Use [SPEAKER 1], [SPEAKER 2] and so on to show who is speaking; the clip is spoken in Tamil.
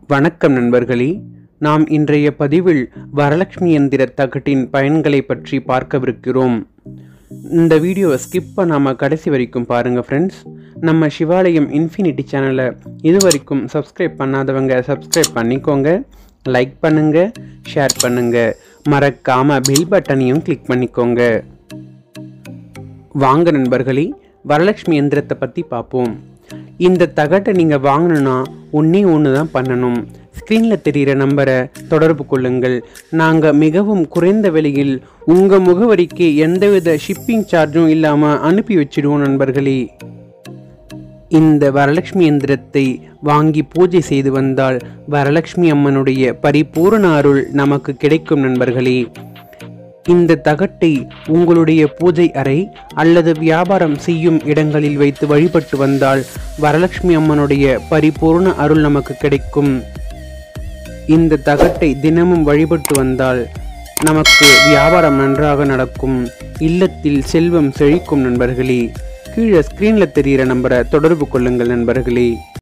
[SPEAKER 1] வணக்கம் நண்பர்களே நாம் இன்றைய பதிவில் வரலட்சுமி எந்திர தகட்டின் பயன்களை பற்றி பார்க்கவிருக்கிறோம் இந்த வீடியோவை ஸ்கிப் பண்ணாமல் கடைசி வரைக்கும் பாருங்கள் ஃப்ரெண்ட்ஸ் நம்ம சிவாலயம் இன்ஃபினிட்டி சேனலை இது வரைக்கும் சப்ஸ்கிரைப் பண்ணாதவங்க சப்ஸ்கிரைப் பண்ணிக்கோங்க லைக் பண்ணுங்க ஷேர் பண்ணுங்க மறக்காம பெல் பட்டனையும் கிளிக் பண்ணிக்கோங்க வாங்க நண்பர்களே வரலட்சுமி எந்திரத்தை பற்றி பார்ப்போம் இந்த தகட்டை நீங்கள் வாங்கணும்னா ஒன்றே ஒன்று தான் பண்ணணும் ஸ்க்ரீனில் தெரிகிற நம்பரை தொடர்பு கொள்ளுங்கள் நாங்கள் மிகவும் குறைந்த விலையில் உங்கள் முகவரிக்கு எந்தவித ஷிப்பிங் சார்ஜும் இல்லாமல் அனுப்பி வச்சிடுவோம் நண்பர்களே இந்த வரலட்சுமி எந்திரத்தை வாங்கி பூஜை செய்து வந்தால் வரலட்சுமி அம்மனுடைய பரிபூரண அருள் நமக்கு கிடைக்கும் நண்பர்களே இந்த தகட்டை உங்களுடைய பூஜை அறை அல்லது வியாபாரம் செய்யும் இடங்களில் வைத்து வழிபட்டு வந்தால் வரலட்சுமி அம்மனுடைய பரிபூர்ண அருள் நமக்கு கிடைக்கும் இந்த தகட்டை தினமும் வழிபட்டு வந்தால் நமக்கு வியாபாரம் நன்றாக நடக்கும் இல்லத்தில் செல்வம் செழிக்கும் நண்பர்களே கீழே ஸ்க்ரீனில் தெரிகிற நம்பரை தொடர்பு கொள்ளுங்கள் நண்பர்களே